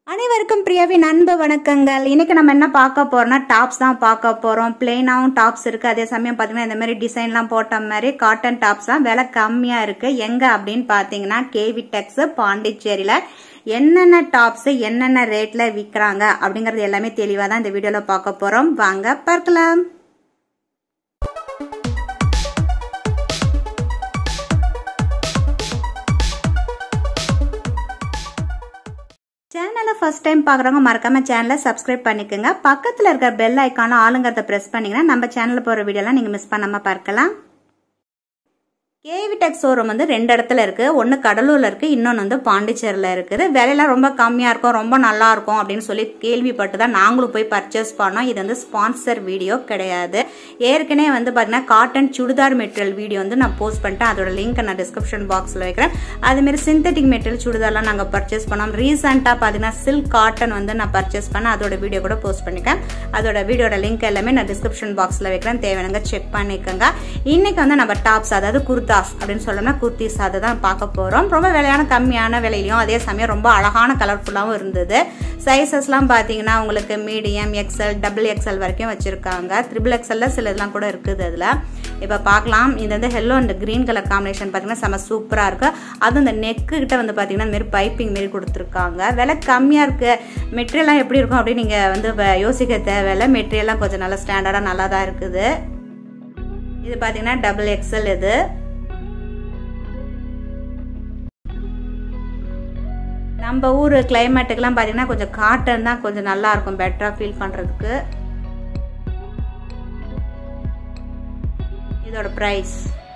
அனைவருக்கும் பிரியாவின் அன்பு வணக்கங்கள் இன்னைக்கு நம்ம என்ன பார்க்க போறோம்னா டாப்ஸ் தான் பார்க்க போறோம் பிளெயினாவும் டாப்ஸ் இருக்கு அதே சமயம் பாத்தீங்கன்னா இந்த மாதிரி டிசைன்லாம் போட்ட மாதிரி காட்டன் டாப்ஸ் தான் விலை கம்மியா இருக்கு எங்க அப்படின்னு பாத்தீங்கன்னா கேவி டெக்ஸ் பாண்டிச்சேரியில என்னென்ன டாப்ஸ் என்னென்ன ரேட்ல விற்கிறாங்க அப்படிங்கறது எல்லாமே தெளிவா தான் இந்த வீடியோல பார்க்க போறோம் வாங்க பார்க்கலாம் சேனலை ஃபர்ஸ்ட் டைம் பார்க்குறவங்க மறக்காம சேனலை சப்ஸ்கிரைப் பண்ணிக்கோங்க பக்கத்தில் இருக்கிற பெல் ஐக்கான ஆளுங்கிறத ப்ரெஸ் பண்ணிங்கன்னா நம்ம சேனலில் போகிற வீடியோலாம் நீங்கள் மிஸ் பண்ணாமல் பார்க்கலாம் கேவிடெக் ஷோரூம் வந்து ரெண்டு இடத்துல இருக்குது ஒன்று கடலூரில் இருக்குது இன்னொன்று வந்து பாண்டிச்சேரியில் இருக்குது விலையெல்லாம் ரொம்ப கம்மியாக இருக்கும் ரொம்ப நல்லா இருக்கும் அப்படின்னு சொல்லி கேள்விப்பட்டு தான் நாங்களும் போய் பர்ச்சேஸ் பண்ணோம் இது வந்து ஸ்பான்சர் வீடியோ கிடையாது ஏற்கனவே வந்து பார்த்தீங்கன்னா காட்டன் சுடிதார் மெட்டீரியல் வீடியோ வந்து நான் போஸ்ட் பண்ணிட்டேன் அதோட லிங்க் நான் டிஸ்கிரிப்ஷன் பாக்ஸில் வைக்கிறேன் அதுமாரி சிந்தட்டிக் மெட்டீரியல் சுடிதார்லாம் நாங்கள் பர்ச்சேஸ் பண்ணோம் ரீசெண்டாக பார்த்தீங்கன்னா சில்க் காட்டன் வந்து நான் பர்ச்சேஸ் பண்ணேன் அதோட வீடியோ கூட போஸ்ட் பண்ணிருக்கேன் அதோட வீடியோட லிங்க் எல்லாமே நான் டிஸ்கிரிப்ஷன் பாக்ஸில் வைக்கிறேன் தேவையானங்க செக் பண்ணிக்கோங்க இன்னைக்கு வந்து நம்ம டாப்ஸ் அதாவது குர்தா குர்தாஸ் அப்படின்னு சொல்லணும்னா குர்த்திஸ் அதை தான் பார்க்க போகிறோம் ரொம்ப விலையான கம்மியான விலையிலையும் அதே சமயம் ரொம்ப அழகான கலர்ஃபுல்லாகவும் இருந்தது சைஸஸ்லாம் பார்த்தீங்கன்னா உங்களுக்கு மீடியம் எக்ஸல் டபுள் எக்ஸல் வரைக்கும் வச்சுருக்காங்க த்ரிபிள் எக்ஸலில் சில இதெல்லாம் கூட இருக்குது அதில் இப்போ பார்க்கலாம் இது வந்து yellow and green colour combination பார்த்தீங்கன்னா செம்ம சூப்பராக இருக்குது அதுவும் இந்த நெக்கு கிட்ட வந்து பார்த்தீங்கன்னா இந்த மாதிரி பைப்பிங் மாரி கொடுத்துருக்காங்க விலை கம்மியாக இருக்குது மெட்டீரியல்லாம் எப்படி இருக்கும் அப்படின்னு நீங்கள் வந்து யோசிக்க தேவையில்லை மெட்டீரியல்லாம் கொஞ்சம் நல்லா ஸ்டாண்டர்டாக நல்லா தான் இருக்குது இது பார்த்தீங்கன்னா டபுள் எக்ஸல் இது நம்ம ஊர் கிளைமேட்டுக்கெல்லாம் பார்த்தீங்கன்னா கொஞ்சம் காட்டன் தான் கொஞ்சம் நல்லா இருக்கும் பெட்டராக ஃபீல் பண்ணுறதுக்கு இதோட ப்ரைஸ்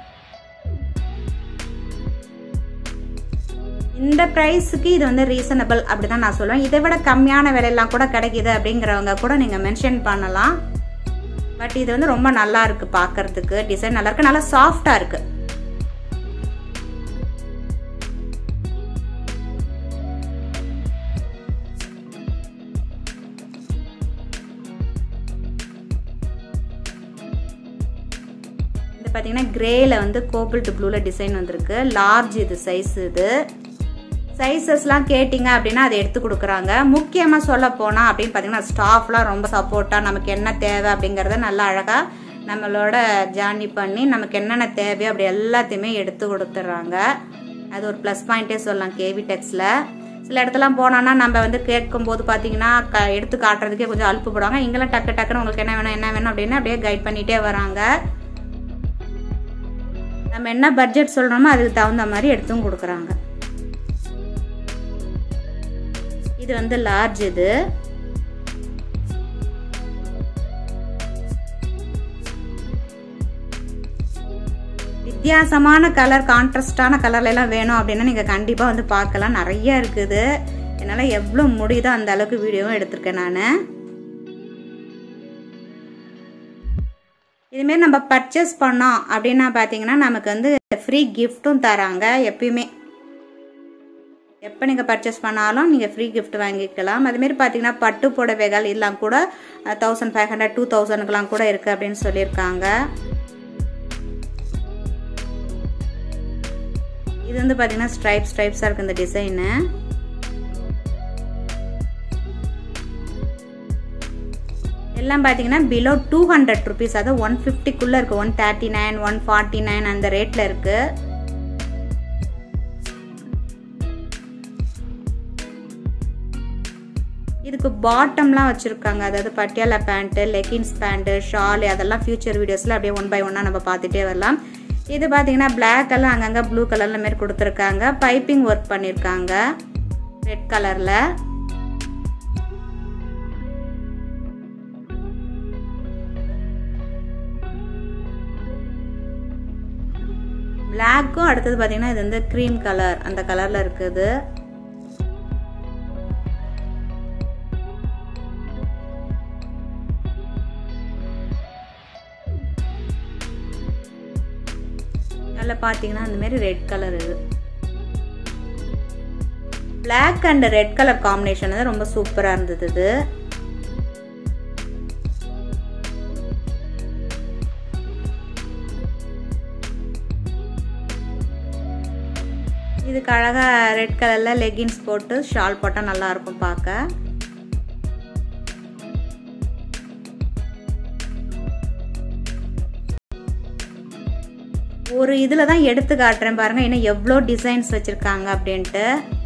இந்த ப்ரைஸுக்கு இது வந்து ரீசனபிள் அப்படி தான் நான் சொல்லுவேன் இதை விட கம்மியான விலையெல்லாம் கூட கிடைக்கிது அப்படிங்கிறவங்க கூட நீங்கள் மென்ஷன் பண்ணலாம் பட் இது வந்து ரொம்ப நல்லா இருக்குது பார்க்கறதுக்கு டிசைன் நல்லா இருக்குது நல்லா சாஃப்டாக இருக்குது இது பார்த்தீங்கன்னா கிரேயில் வந்து கோபிள்ட் ப்ளூவில் டிசைன் வந்திருக்கு லார்ஜ் இது சைஸ் இது சைஸஸ்லாம் கேட்டிங்க அப்படின்னா அதை எடுத்து கொடுக்குறாங்க முக்கியமாக சொல்ல போனால் அப்படின்னு பார்த்தீங்கன்னா ஸ்டாஃப்லாம் ரொம்ப சப்போர்ட்டாக நமக்கு என்ன தேவை அப்படிங்கிறத நல்லா அழகாக நம்மளோட ஜார்னி பண்ணி நமக்கு என்னென்ன தேவையோ அப்படி எல்லாத்தையுமே எடுத்து கொடுத்துட்றாங்க அது ஒரு ப்ளஸ் பாயிண்ட்டே சொல்லலாம் கேவி டெக்ஸில் சில இடத்துலாம் போனோன்னா நம்ம வந்து கேட்கும்போது பார்த்தீங்கன்னா க எடுத்து காட்டுறதுக்கே கொஞ்சம் அழுப்புப்படுவாங்க இங்கெல்லாம் டக்கு டக்குன்னு உங்களுக்கு என்ன வேணும் என்ன வேணும் அப்படின்னு அப்படியே கைட் பண்ணிகிட்டே வராங்க நம்ம என்ன பட்ஜெட் சொல்கிறோமோ அதுக்கு தகுந்த மாதிரி எடுத்தும் கொடுக்குறாங்க இது வந்து லார்ஜ் இது வித்தியாசமான கலர் கான்ட்ராஸ்டான கலர்ல எல்லாம் வேணும் அப்படின்னா நீங்கள் கண்டிப்பாக வந்து பார்க்கலாம் நிறைய இருக்குது என்னால் எவ்வளோ முடியுதோ அந்த அளவுக்கு வீடியோவும் எடுத்திருக்கேன் நான் இதுமாரி நம்ம பர்ச்சேஸ் பண்ணோம் அப்படின்னா பார்த்தீங்கன்னா நமக்கு வந்து ஃப்ரீ கிஃப்ட்டும் தராங்க எப்பயுமே எப்போ நீங்கள் பர்ச்சேஸ் பண்ணாலும் நீங்கள் ஃப்ரீ கிஃப்ட் வாங்கிக்கலாம் அதுமாரி பார்த்தீங்கன்னா பட்டு புடவைகள் இதெல்லாம் கூட தௌசண்ட் ஃபைவ் ஹண்ட்ரட் டூ தௌசண்ட்க்குலாம் கூட இருக்குது அப்படின்னு சொல்லியிருக்காங்க இது வந்து பார்த்தீங்கன்னா ஸ்ட்ரைப் ஸ்ட்ரைப்ஸாக இருக்குது இந்த டிசைனு எல்லாம் பார்த்தீங்கன்னா பிலோ டூ ஹண்ட்ரட் ருபீஸ் அதாவது ஒன் ஃபிஃப்டிக்குள்ளே இருக்குது one thirty nine one forty nine அந்த ரேட்டில் இருக்குது இதுக்கு பாட்டம்லாம் வச்சுருக்காங்க அதாவது Patiala pant leggings pant shawl அதெல்லாம் ஃபியூச்சர் வீடியோஸில் அப்படியே ஒன் பை ஒன்னாக நம்ம பார்த்துட்டே வரலாம் இது பார்த்தீங்கன்னா பிளாக் எல்லாம் அங்கங்கே ப்ளூ கலரில் மாரி கொடுத்துருக்காங்க பைப்பிங் ஒர்க் பண்ணியிருக்காங்க ரெட் கலரில் பிளாக்கும் அடுத்தது பார்த்தீங்கன்னா இது வந்து க்ரீம் கலர் அந்த கலரில் இருக்குது அதில் பார்த்தீங்கன்னா அந்த மாதிரி ரெட் கலர் இது black and red colour combination வந்து ரொம்ப சூப்பராக இருந்தது இது இது இதுக்கு அழகாக ரெட் கலரில் லெகின்ஸ் போட்டு ஷால் போட்டால் நல்லாயிருக்கும் பார்க்க ஒரு இதில் தான் எடுத்து காட்டுறேன் பாருங்கள் இன்னும் எவ்வளோ டிசைன்ஸ் வச்சுருக்காங்க அப்படின்ட்டு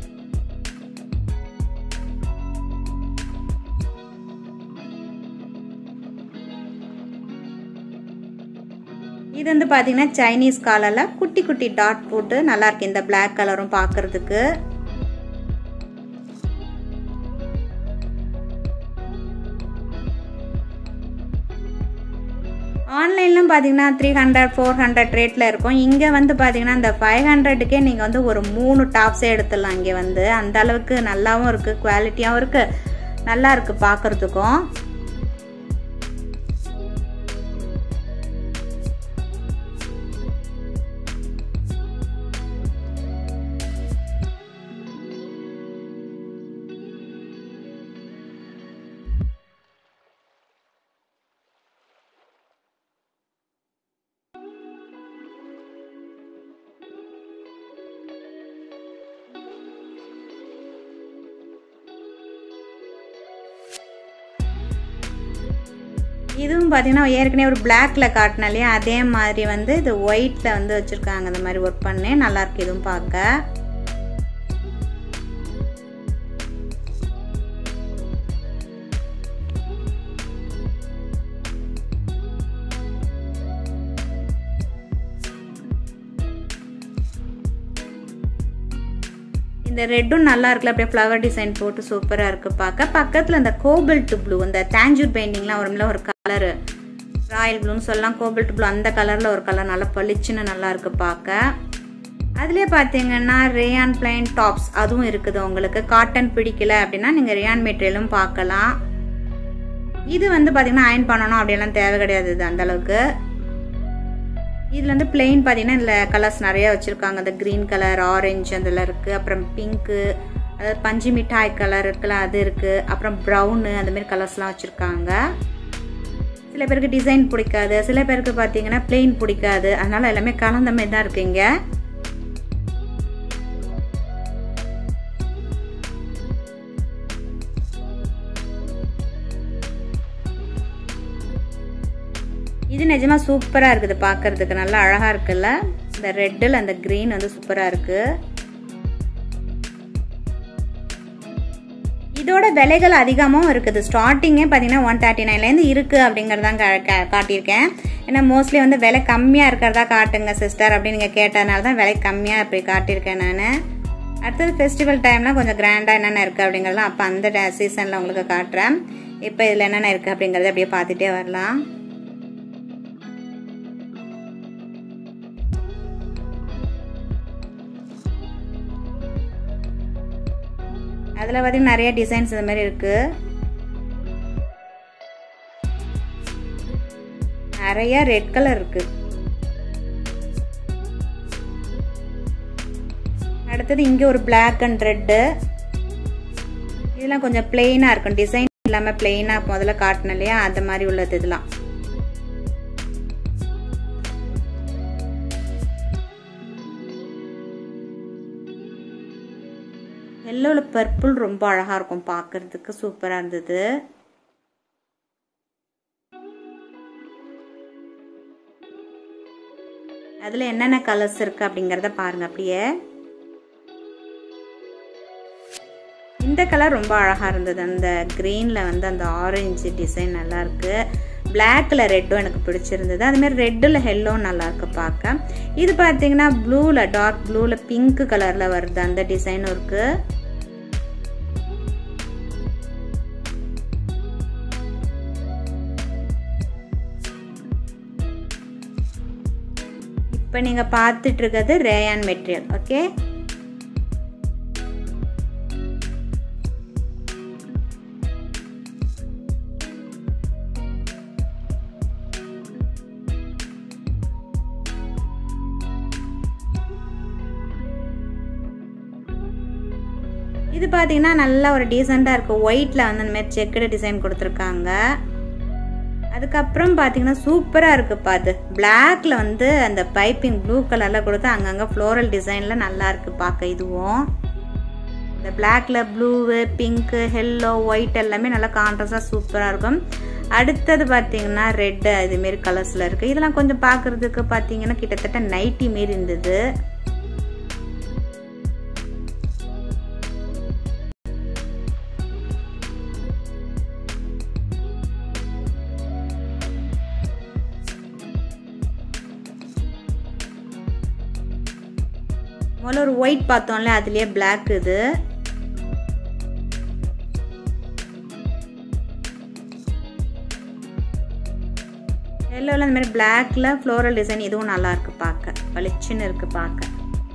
இது வந்து பார்த்தீங்கன்னா சைனீஸ் காலரில் குட்டி குட்டி டாட் போட்டு நல்லா இருக்கு இந்த பிளாக் கலரும் பார்க்கறதுக்கு ஆன்லைன்லாம் பார்த்தீங்கன்னா த்ரீ ஹண்ட்ரட் ஃபோர் ஹண்ட்ரட் ரேட்டில் இருக்கும் இங்கே வந்து பார்த்தீங்கன்னா இந்த ஃபைவ் ஹண்ட்ரடுக்கே நீங்கள் வந்து ஒரு மூணு டாப்ஸே எடுத்துடலாம் இங்கே வந்து அந்த அளவுக்கு நல்லாவும் இருக்குது குவாலிட்டியாகவும் இருக்குது நல்லா இருக்குது பார்க்குறதுக்கும் இதுவும் பார்த்தீங்கன்னா ஏற்கனவே ஒரு பிளாக்ல காட்டின இல்லையா அதே மாதிரி வந்து இது ஒயிட்ல வந்து வச்சுருக்காங்க இந்த மாதிரி ஒர்க் பண்ணி நல்லாயிருக்கு இதுவும் பார்க்க இந்த ரெட்டும் நல்லா இருக்குல்ல அப்படியே ஃப்ளவர் டிசைன் போட்டு சூப்பராக இருக்குது பார்க்க பக்கத்தில் இந்த கோபல்ட் ப்ளூ இந்த தேஞ்சூர் பெயிண்டிங்லாம் வரும்ல ஒரு கலரு ராயல் ப்ளூன்னு சொல்லலாம் கோபல்ட் ப்ளூ அந்த கலரில் ஒரு கலர் நல்லா பளிச்சுன்னு நல்லா இருக்குது பார்க்க அதுலேயே பார்த்தீங்கன்னா ரேயான் பிளைன் டாப்ஸ் அதுவும் இருக்குது உங்களுக்கு காட்டன் பிடிக்கல அப்படின்னா நீங்கள் ரேயான் மெட்டீரியலும் பார்க்கலாம் இது வந்து பார்த்தீங்கன்னா அயன் பண்ணணும் அப்படியெல்லாம் தேவை கிடையாது இது அந்தளவுக்கு இதில் வந்து பிளெயின் பார்த்தீங்கன்னா இதில் கலர்ஸ் நிறைய வச்சுருக்காங்க அந்த க்ரீன் கலர் ஆரஞ்சு அதில் இருக்குது அப்புறம் பிங்க்கு அதாவது பஞ்சு மிட்டாய் கலர் இருக்குல்ல அது இருக்குது அப்புறம் ப்ரௌனு அந்தமாரி கலர்ஸ்லாம் வச்சுருக்காங்க சில பேருக்கு டிசைன் பிடிக்காது சில பேருக்கு பார்த்தீங்கன்னா பிளெயின் பிடிக்காது அதனால எல்லாமே கலந்த மாதிரி தான் இருக்குங்க இது நிஜமா சூப்பராக இருக்குது பார்க்கறதுக்கு நல்லா அழகாக இருக்குல்ல இந்த ரெட்டில் அந்த க்ரீன் வந்து சூப்பராக இருக்குது இதோட விலைகள் அதிகமாகவும் இருக்குது ஸ்டார்டிங்கே பார்த்தீங்கன்னா ஒன் தேர்ட்டி நைன்லேருந்து இருக்குது அப்படிங்கிறதான் காட்டியிருக்கேன் ஏன்னா மோஸ்ட்லி வந்து விலை கம்மியாக இருக்கிறதா காட்டுங்க சிஸ்டர் அப்படின்னு நீங்கள் கேட்டதுனால தான் விலை கம்மியாக இப்படி காட்டியிருக்கேன் நான் அடுத்தது ஃபெஸ்டிவல் டைம்லாம் கொஞ்சம் கிராண்டாக என்னென்ன இருக்குது அப்படிங்கிறதெல்லாம் அப்போ அந்த சீசனில் உங்களுக்கு காட்டுறேன் இப்போ இதில் என்னென்ன இருக்குது அப்படிங்கிறத அப்படியே பார்த்துட்டே வரலாம் அதில் பார்த்தீங்கன்னா நிறைய டிசைன்ஸ் இந்த மாதிரி இருக்குது நிறைய ரெட் கலர் இருக்குது அடுத்தது இங்கே ஒரு பிளாக் அண்ட் ரெட்டு இதெல்லாம் கொஞ்சம் பிளெயினாக இருக்கும் டிசைன் இல்லாமல் பிளெயினாக முதல்ல காட்டின இல்லையா அந்த மாதிரி உள்ளது இதெல்லாம் எல்லோவில் பர்பிள் ரொம்ப அழகாக இருக்கும் பார்க்குறதுக்கு சூப்பராக இருந்தது அதில் என்னென்ன கலர்ஸ் இருக்குது அப்படிங்கிறத பாருங்கள் அப்படியே இந்த கலர் ரொம்ப அழகாக இருந்தது அந்த க்ரீனில் வந்து அந்த ஆரஞ்சு டிசைன் நல்லாயிருக்கு பிளாக்கில் ரெட்டும் எனக்கு பிடிச்சிருந்தது அதுமாரி ரெட்டில் ஹெல்லும் நல்லாயிருக்கு பார்க்க இது பார்த்தீங்கன்னா ப்ளூவில் டார்க் ப்ளூவில் பிங்க் கலரில் வருது அந்த டிசைனும் இருக்குது இப்போ நீங்கள் பார்த்துட்டு இருக்கிறது ரேயான் மெட்டீரியல் ஓகே இது பார்த்தீங்கன்னா நல்லா ஒரு டீசெண்டாக இருக்குது ஒயிட்டில் வந்து அந்த மாதிரி செக்குடு டிசைன் கொடுத்துருக்காங்க அதுக்கப்புறம் பார்த்தீங்கன்னா சூப்பராக இருக்குது பாத்து பிளாக்ல வந்து அந்த பைப்பிங் ப்ளூ கலரில் கொடுத்து அங்கங்கே ஃப்ளோரல் டிசைனில் நல்லா இருக்குது பார்க்க இதுவும் இந்த பிளாக்ல ப்ளூவு பிங்க்கு ஹெல்லோ ஒயிட் எல்லாமே நல்லா கான்ட்ரஸ்டாக சூப்பராக இருக்கும் அடுத்தது பார்த்தீங்கன்னா ரெட்டு இதுமாரி கலர்ஸில் இருக்குது இதெல்லாம் கொஞ்சம் பார்க்குறதுக்கு பார்த்தீங்கன்னா கிட்டத்தட்ட நைட்டி மாரி இருந்தது முதல்ல ஒரு ஒயிட் பார்த்தோம்ல அதுலேயே பிளாக் இது எல்லோவில் இந்த மாதிரி பிளாக்ல ஃப்ளோரல் டிசைன் இதுவும் நல்லா இருக்கு பார்க்க பளிச்சுன்னு இருக்கு பார்க்க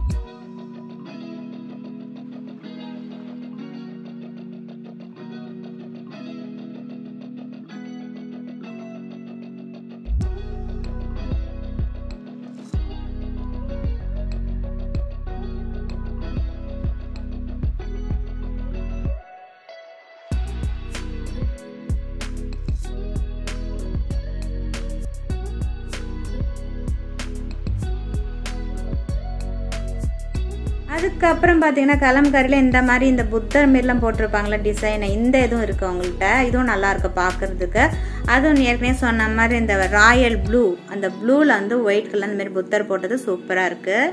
அதுக்கப்புறம் பார்த்தீங்கன்னா கலம்கரியில் இந்த மாதிரி இந்த புத்தர் மாரிலாம் போட்டிருப்பாங்களே டிசைனை இந்த இதுவும் இருக்குது அவங்கள்ட்ட இதுவும் நல்லா இருக்கு பார்க்குறதுக்கு அதுவும் ஏற்கனவே சொன்ன மாதிரி இந்த ராயல் ப்ளூ அந்த ப்ளூவில் வந்து ஒயிட் கலர் இந்த மாதிரி புத்தர் போட்டது சூப்பராக இருக்குது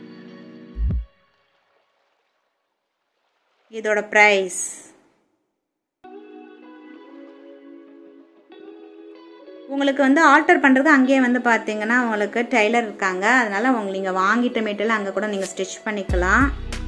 இதோட ப்ரைஸ் உங்களுக்கு வந்து ஆல்டர் பண்ணுறதுக்கு அங்கேயே வந்து பார்த்தீங்கன்னா உங்களுக்கு டெய்லர் இருக்காங்க அதனால் அவங்க நீங்கள் வாங்கிட்ட மெட்டீரியல் அங்கே கூட நீங்கள் ஸ்டிச் பண்ணிக்கலாம்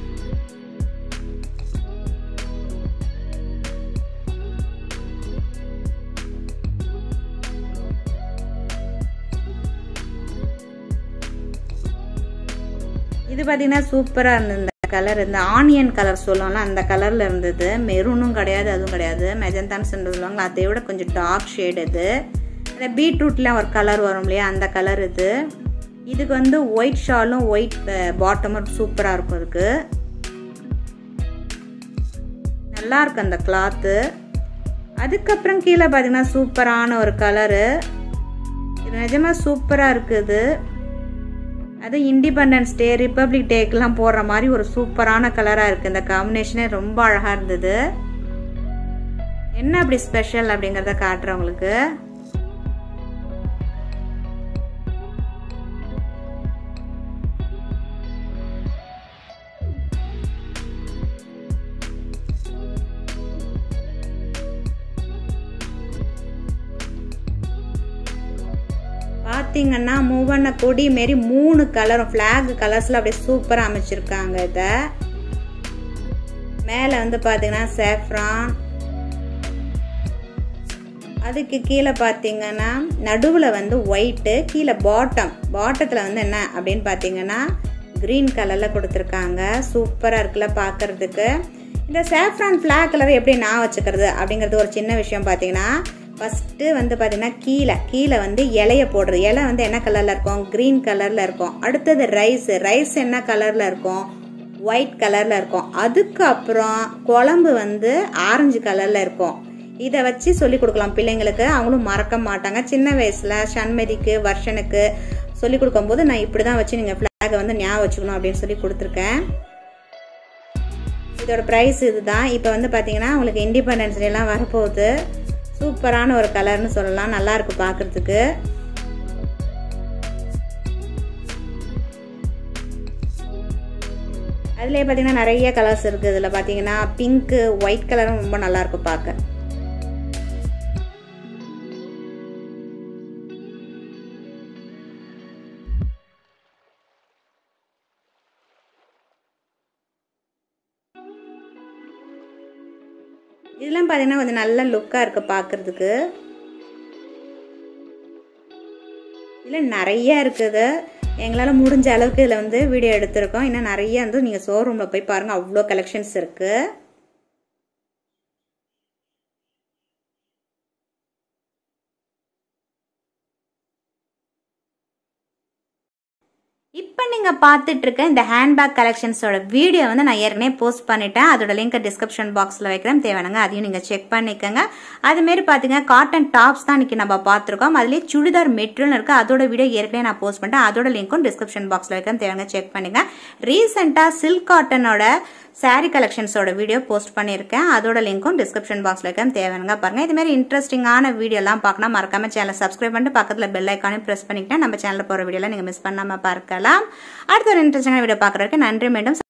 இது பார்த்தீங்கன்னா சூப்பராக இருந்தது இந்த கலர் இந்த ஆனியன் கலர் சொல்லுவோம்ல அந்த கலரில் இருந்தது மெரூனும் கிடையாது அதுவும் கிடையாது மெஜந்தான்னு சொல்லுவாங்க அதை விட கொஞ்சம் டார்க் ஷேட் இது இந்த பீட்ரூட்டில் ஒரு கலர் வரும் இல்லையா அந்த கலர் இது இதுக்கு வந்து ஒயிட் ஷாலும் ஒயிட் பாட்டமும் சூப்பராக இருக்கும் இதுக்கு நல்லா இருக்கு அந்த கிளாத்து அதுக்கப்புறம் கீழே பார்த்தீங்கன்னா சூப்பரான ஒரு கலரு இது நிஜமாக சூப்பராக இருக்குது அது இண்டிபெண்டன்ஸ் டே ரிப்பப்ளிக் டேக்கெலாம் போடுற மாதிரி ஒரு சூப்பரான கலராக இருக்குது இந்த காம்பினேஷனே ரொம்ப அழகாக இருந்தது என்ன அப்படி ஸ்பெஷல் அப்படிங்கிறத காட்டுறேன் உங்களுக்கு பார்த்தீங்கன்னா மூவண்ண கொடி மாரி மூணு கலரும் ஃப்ளாக் கலர்ஸில் அப்படியே சூப்பராக அமைச்சிருக்காங்க இதை மேலே வந்து பார்த்தீங்கன்னா சேஃப்ரான் அதுக்கு கீழே பார்த்தீங்கன்னா நடுவில் வந்து ஒயிட்டு கீழே பாட்டம் பாட்டத்தில் வந்து என்ன அப்படின்னு பார்த்தீங்கன்னா க்ரீன் கலரில் கொடுத்துருக்காங்க சூப்பராக இருக்குல்ல பார்க்குறதுக்கு இந்த சேஃப்ரான் ஃப்ளாக் கலர் எப்படி நான் வச்சுக்கிறது அப்படிங்கிறது ஒரு சின்ன விஷயம் பார்த்தீங்கன்னா ஃபஸ்ட்டு வந்து பார்த்தீங்கன்னா கீழே கீழே வந்து இலைய போடுறது இலை வந்து என்ன கலரில் இருக்கும் க்ரீன் கலரில் இருக்கும் அடுத்தது ரைஸ் ரைஸ் என்ன கலரில் இருக்கும் ஒயிட் கலரில் இருக்கும் அதுக்கப்புறம் குழம்பு வந்து ஆரஞ்சு கலரில் இருக்கும் இதை வச்சு சொல்லி கொடுக்கலாம் பிள்ளைங்களுக்கு அவங்களும் மறக்க மாட்டாங்க சின்ன வயசில் சண்மதிக்கு வர்ஷனுக்கு சொல்லி கொடுக்கும்போது நான் இப்படி தான் வச்சு நீங்கள் ஃப்ளாகை வந்து ஞாபகம் வச்சுக்கணும் அப்படின்னு சொல்லி கொடுத்துருக்கேன் இதோட ப்ரைஸ் இதுதான் இப்போ வந்து பார்த்தீங்கன்னா உங்களுக்கு இண்டிபெண்டன்ஸ் டேலாம் வரப்போகுது சூப்பரான ஒரு கலர்னு சொல்லலாம் நல்லா இருக்கு பார்க்குறதுக்கு அதுலேயே பார்த்தீங்கன்னா நிறைய கலர்ஸ் இருக்குது இதில் பார்த்தீங்கன்னா பிங்க்கு ஒயிட் கலரும் ரொம்ப நல்லா இருக்கும் பார்க்க இதெல்லாம் பார்த்தீங்கன்னா கொஞ்சம் நல்ல லுக்காக இருக்குது பார்க்குறதுக்கு இதில் நிறைய இருக்குது எங்களால் முடிஞ்ச அளவுக்கு இதில் வந்து வீடியோ எடுத்திருக்கோம் இன்னும் நிறைய வந்து நீங்கள் ஷோரூமில் போய் பாருங்கள் அவ்வளோ கலெக்ஷன்ஸ் இருக்குது இப்போ நீங்கள் பார்த்துட்டு இருக்க இந்த ஹேண்ட்பேக் கலெக்ஷன்ஸோட வீடியோ வந்து நான் ஏற்கனவே போஸ்ட் பண்ணிட்டேன் அதோட லிங்க் டிஸ்கிரிப்ஷன் பாக்ஸில் வைக்கிறேன் தேவையானங்க அதையும் நீங்கள் செக் பண்ணிக்கோங்க அதுமாரி பார்த்தீங்க காட்டன் டாப்ஸ் தான் இன்னைக்கு நம்ம பார்த்துருக்கோம் அதுலேயே சுடிதார் மெட்டீரியல் இருக்குது அதோட வீடியோ ஏற்கனவே நான் போஸ்ட் பண்ணிட்டேன் அதோட லிங்க்கும் டிஸ்கிரிப்ஷன் பாக்ஸில் வைக்கிறேன் தேவையானங்க செக் பண்ணுங்க ரீசெண்டாக சில்க் காட்டனோட சாரீ கலெக்ஷன்ஸோட வீடியோ போஸ்ட் பண்ணியிருக்கேன் அதோட லிங்க்கும் டிஸ்கிரிப்ஷன் பாக்ஸில் இருக்கேன் தேவைங்க பாருங்க இது மாதிரி இன்ட்ரெஸ்டிங்கான வீடியோலாம் பார்க்கணும் மறக்காம சேனல் சப்ஸ்கிரைப் பண்ணிட்டு பக்கத்தில் பெல் ஐக்கானையும் ப்ரெஸ் பண்ணிக்கிட்டா நம்ம சேனலில் போகிற வீடியோலாம் நீங்கள் மிஸ் பண்ணாமல் பார்க்கலாம் அடுத்த ஒரு இன்ட்ரெஸ்டிங்கான வீடியோ பார்க்குறதுக்கு நன்றி மீண்டும்